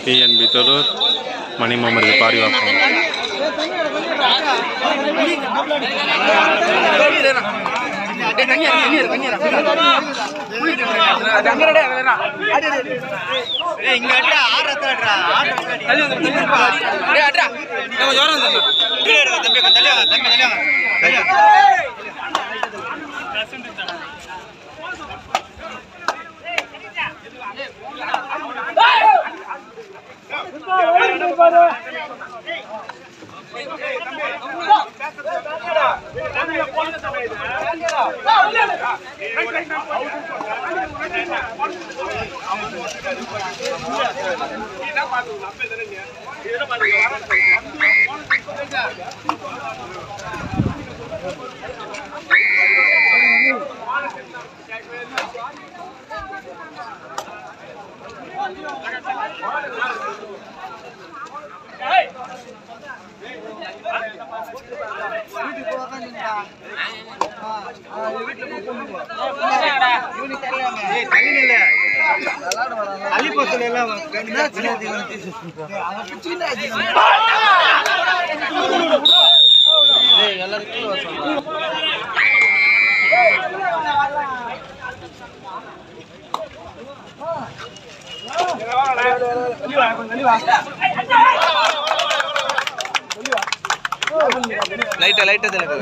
DNB Thozhur Mani Mohammed Parivakkam லைட்டா லைட்டா தெரியல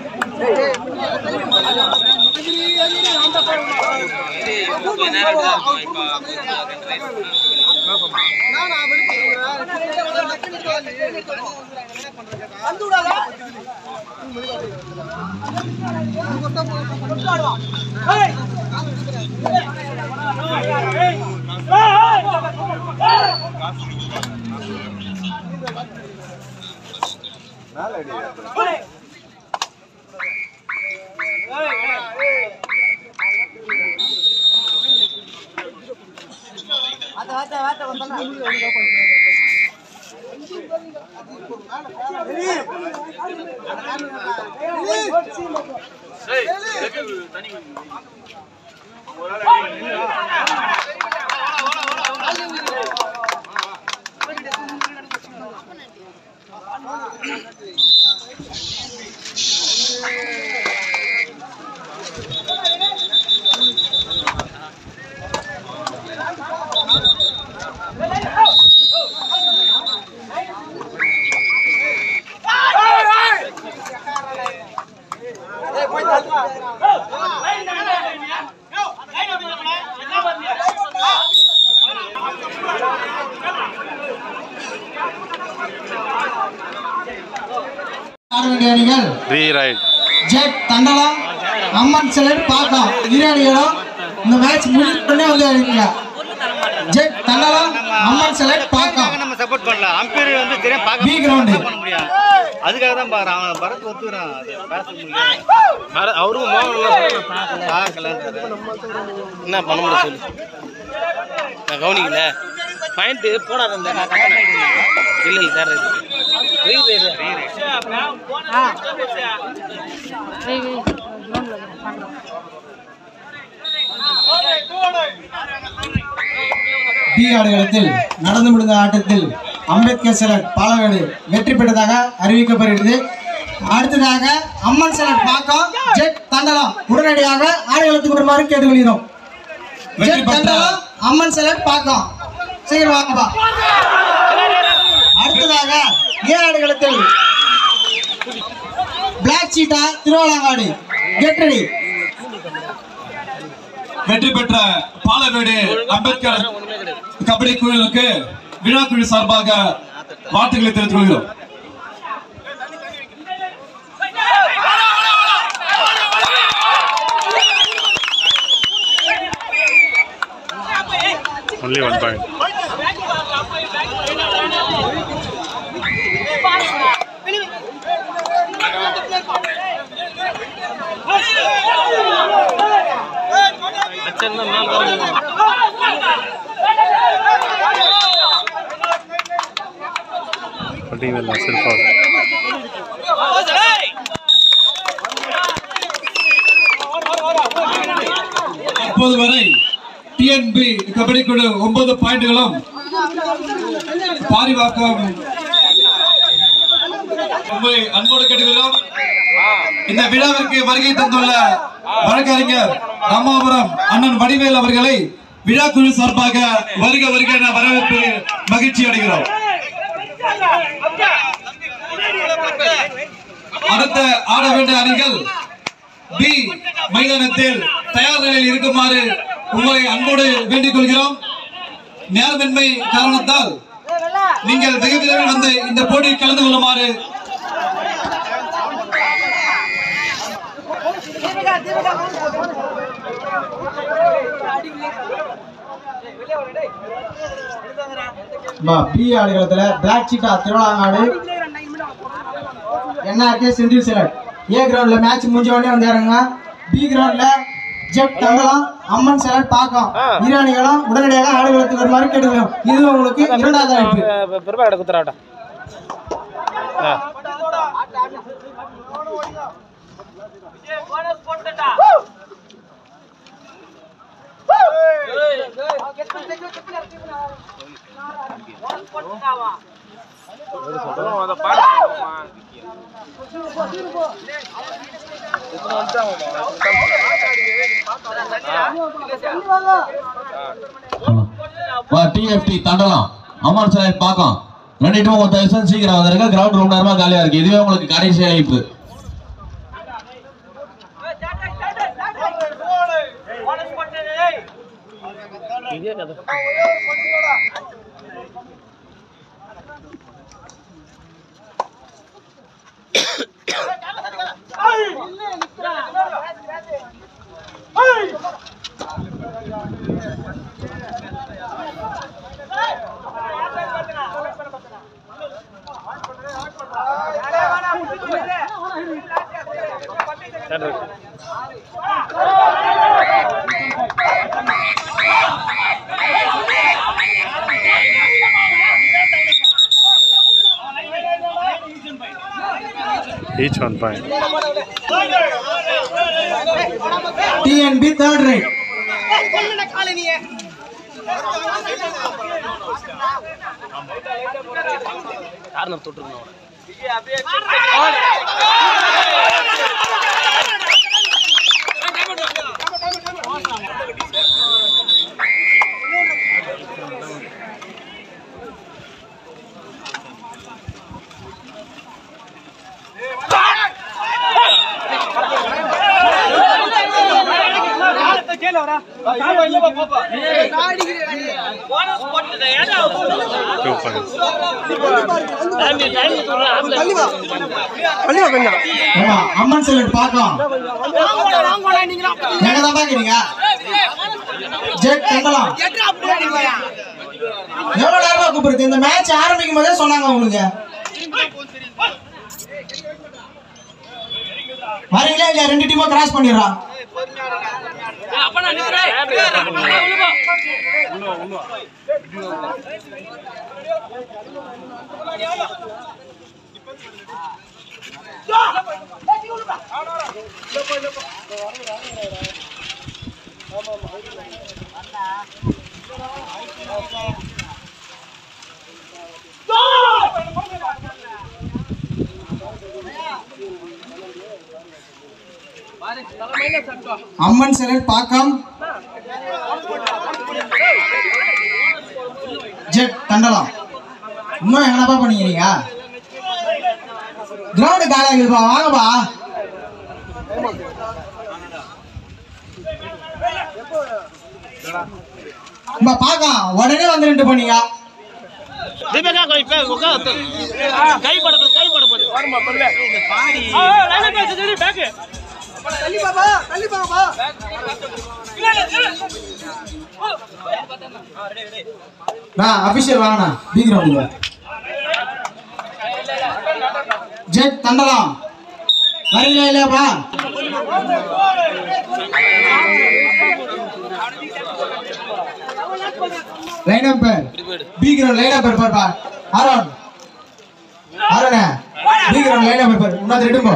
ஆட வேண்டிய அணிகள் ரீ ரைட் ஜெட் தண்டலம் அம்மன் சிலர் பாக்கம் இரு அணிகளும் இந்த மேட்ச் முடிஞ்சே வந்து இருக்கீங்க ஜெட் தண்டலம் அம்மன் சிலர் பாக்கம் நம்ம சப்போர்ட் பண்ணலாம் அம்பீர் வந்து தெரியும் பார்க்க பி கிரவுண்டு பண்ண முடியாது அதுக்காக தான் பாக்குறான் அவன் பரத் ஒத்துக்கிறான் அது பேச முடியல அவரும் பார்க்கலன்றது என்ன பண்ண முடியும் சொல்லு நான் கவனிக்கல பாயிண்ட் போடாத இந்த இல்ல இல்ல வேற இது ரீ ரேடு பி ஆடுகளத்தில் நடந்து முடிந்த ஆட்டத்தில் அம்பேத்கர் சிலர் பாலவேடு வெற்றி பெற்றதாக அறிவிக்கப்படுகிறது அடுத்ததாக அம்மன் சிலர் பாக்கம் ஜெட் தண்டலம் உடனடியாக ஆடுகளத்துக்கு வருமாறு கேட்டுக்கொள்கிறோம் ஜெட் தண்டலம் அம்மன் சிலர் பாக்கம் சீக்கிரம் வாங்கப்பா அடுத்ததாக ஏ ஆடுகளத்தில் black cheetah Thiruvalangadu get ready வெற்றி பெற்ற பாலவேடு அம்பேத்கர் கபடி குழுவுக்கு விழா குழு சார்பாக வாழ்த்துக்களை தெரிவித்துக் கொள்கிறோம் ஒன்லி ஒன் பாயிண்ட் அச்சன்னா மேல பாருங்க பார்த்தீங்களா செல்ஃபா இப்போது வரை டிஎன்பி கபடி குழு ஒன்பது பாயிண்டுகளும் பாரிவாக்கம் உங்களை அன்போடு கேட்டுக்கிறோம் இந்த விழாவிற்கு வருகை தந்துள்ள வழக்கறிஞர் ராமாபுரம் அண்ணன் வடிவேல் அவர்களை விழா குழு சார்பாக வருக வருக என வரவேற்பு மகிழ்ச்சி அடைகிறோம் அடுத்த ஆட வேண்டிய அணிகள் பி மைதானத்தில் தயார் நிலையில் இருக்குமாறு உங்களை அன்போடு வேண்டிக் கொள்கிறோம் நேரமின்மை காரணத்தால் நீங்கள் வெகு விரைவில் வந்து இந்த போட்டியில் கலந்து கொள்ளுமாறு பி ஆடுகளத்துல black cheetah Thiruvilangadu NRK Senthil சிலட் ஏ கிரவுண்ட்ல மேட்ச் முடிஞ்ச உடனே வந்து இறங்குங்க பி கிரவுண்ட்ல ஜெட் தங்கலம் அம்மன் சிலட் பாக்கம் இரு அணிகளும் உடனடியாக ஆடுகளத்துக்கு வருமாறு கேட்டுக்கிறோம் இது உங்களுக்கு இரண்டாவது அழைப்பு பெருமா கடை குத்துறாட்டா வா டிஎஃப்டி தண்டலாம் அம்மான் சார் பார்க்கலாம் ரெண்டு டீமும் கொஞ்சம் தயவு செஞ்சு சீக்கிரம் வந்துருங்க கிரவுண்ட் ரொம்ப நேரமா காலியா இருக்கு இதுவே உங்களுக்கு கடைசி அழைப்பு இதே கதை Each one point. TNP third right காரணம் தொட்டுருக்கணும் Two points. ஆமா அம்மன் சிலட் பாக்கலாம் எங்க தான் பாக்குறீங்க ஜெட் தங்கலாம் எவ்வளவு நேரமா கூப்பிடுறது இந்த மேட்ச் ஆரம்பிக்கும் போதே சொன்னாங்க உங்களுக்கு வரீங்களா இல்ல ரெண்டு டீமும் கிராஸ் பண்ணிடுறான் அம்மன் சிலர் பாக்கம் ஜெட் தண்டலாம் இன்னும் என்னப்பா பண்ணிக்கிறீங்க கிரவுண்டு காலியாக இருக்குப்பா வாங்கப்பா இப்ப பாக்கம் உடனே வந்து ரெண்டு பண்ணீங்க தீபகா கை பே உட்காந்து கை பட கை பட போது வரமா பண்ணல பாடி ஆ லைன் பேக் சரி பேக் நான் அபிஷியல் வாங்கண்ணா பி கிரவுண்டுல ஜெட் தண்டலாம் வரீங்களா இல்லையாப்பா line number B ground line number பாருப்பா ஆரோன் ஆரோனே பி கிரவுண்ட் லைன் நம்பர் பாரு உன்னாது ரெடுங்கோ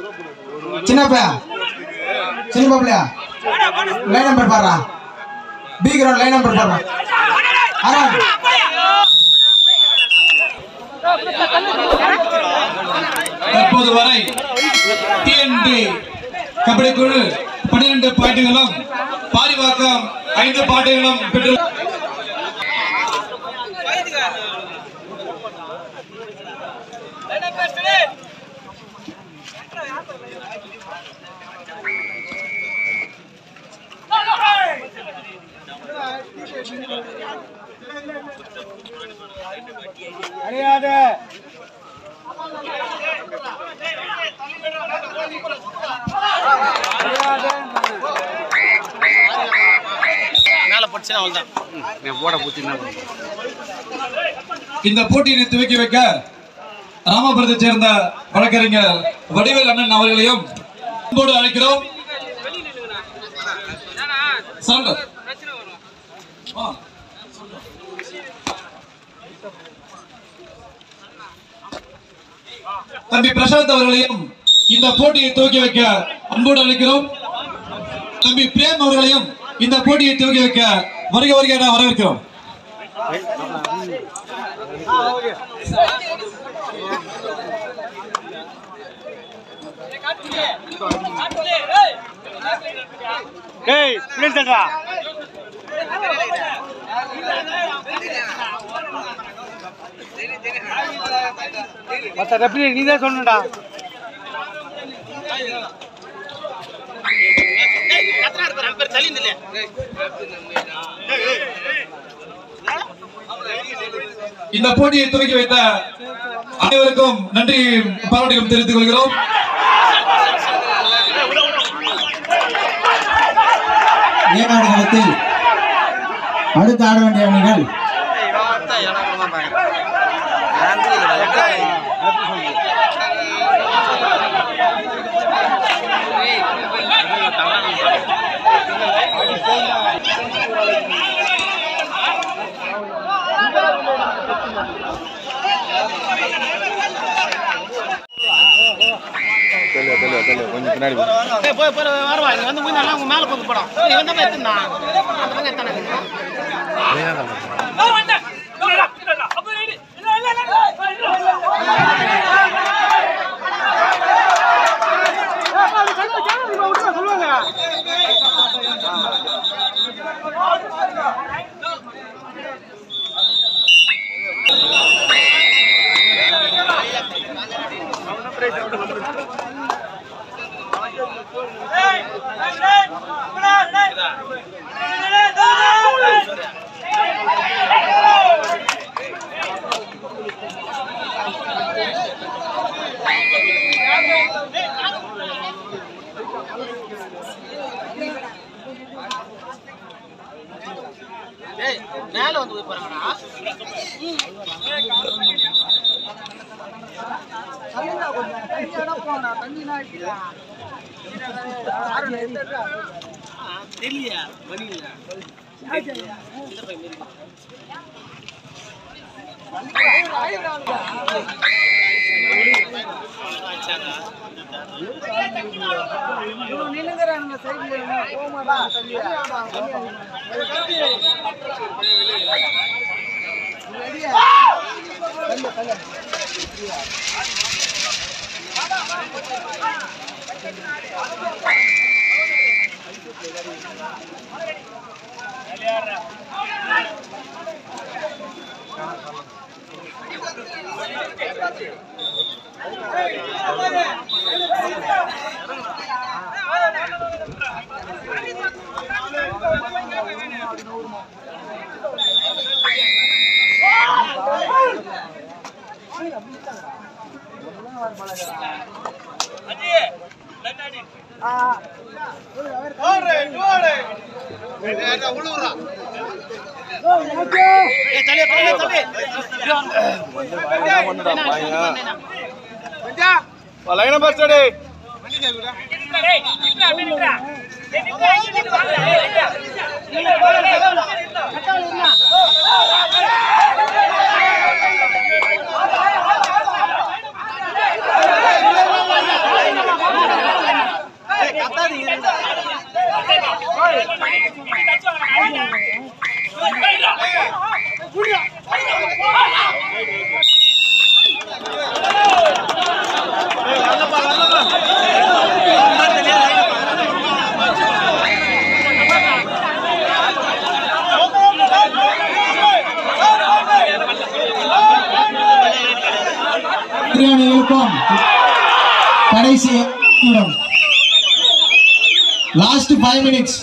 சின்னப்பா சின்ன பாப்பிளையா லைன் நம்பர் பாருடா பி கிரவுண்ட் லைன் நம்பர் போடுறோம் அருண் தற்போது வரை டிஎன்பி கபடி குழு பன்னிரண்டு பாயிண்டுகளும் பாரிவாக்கம் ஐந்து பாயிண்டுகளும் பெற்று மேலே படிச்சுனா அவள் தான் நான் போட பூச்சின்னா இந்த போட்டியினை துவக்கி வைக்க ராமபுரத்தைச் சேர்ந்த வழக்கறிஞர் வடிவேல் அண்ணன் அவர்களையும் அன்போடு அழைக்கிறோம் சரண்டர். ஆ. தம்பி பிரசாந்த் அவர்களையும் இந்த போட்டியை துவக்கி வைக்க அன்போடு அழைக்கிறோம் தம்பி பிரேம் அவர்களையும் இந்த போட்டியை துவக்கி வைக்க வருக வருக என வரவேற்கிறோம் ஏய் பிளேன் சென்றா மத்த ரெப்ரி நீ தான் சொல்லணும்டா பேர் தள்ளி இல்லையா இந்த போட்டியை துவக்கி வைத்த அனைவருக்கும் நன்றி பாராட்டுகளும் தெரிவித்துக் கொள்கிறோம் ஏனாடு களத்தில் அடுத்து ஆட வேண்டிய அணிகள் ஏய், போய் போய் வருவா இங்க வந்து மூணு நாள் உங்க மேல போக்கு படம் இவன் தான் எடுத்துனா அந்த பக்கம் எத்தானே ஏய் மேல வந்து போய் பாருங்கடா தெரியல மணி இல்ல ஏய் தள்ளி தள்ளி தள்ளி லைனா பஸ்டடி கத்தாதீங்க கடைசி நிமிடம் லாஸ்ட் ஃபைவ் மினிட்ஸ்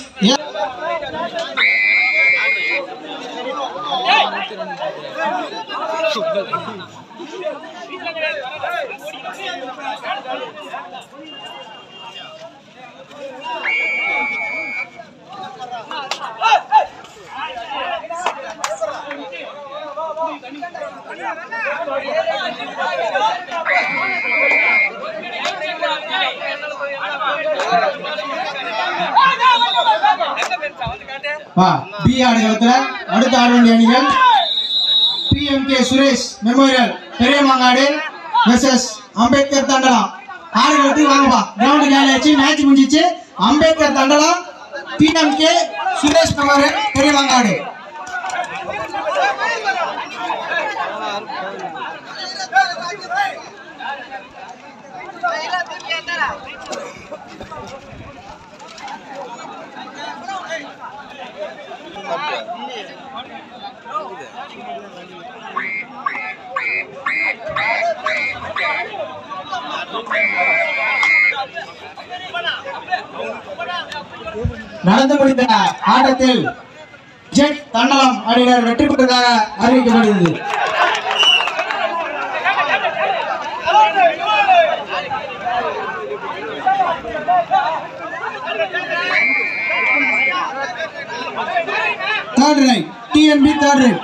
வா பி ஆடுகளத்துல அடுத்த ஆட வேண்டிய அணிகள் PMK Suresh memorial Periya Mangadu versus Ambedkar Thandalam ஆடுகளத்துக்கு வாங்கப்பா கிரவுண்டு காலி ஆச்சு மேட்ச் முடிஞ்சிச்சு அம்பேத்கர் தண்டலம் பிஎம்கே சுரேஷ் மெமோரியல் பெரிய மாங்காடு நடந்து முடிந்த ஆட்டத்தில் ஜெட் தண்டலம் அணியினர் வெற்றி பெற்றதாக அறிவிக்கப்படுகிறது third right TNP third right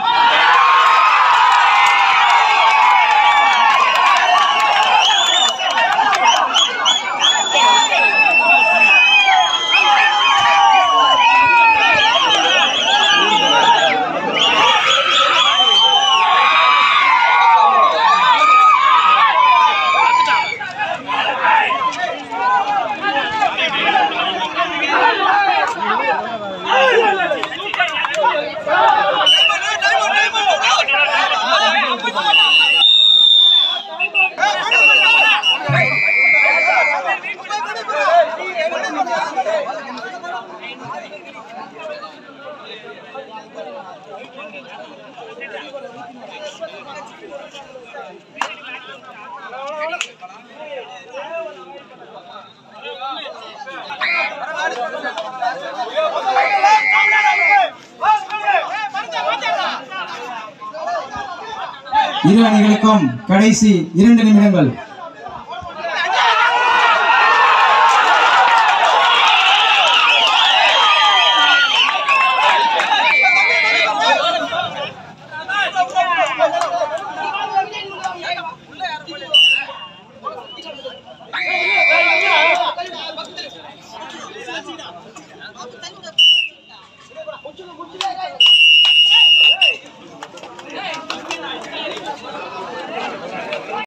இரு அணிகளுக்கும் கடைசி இரண்டு நிமிடங்கள்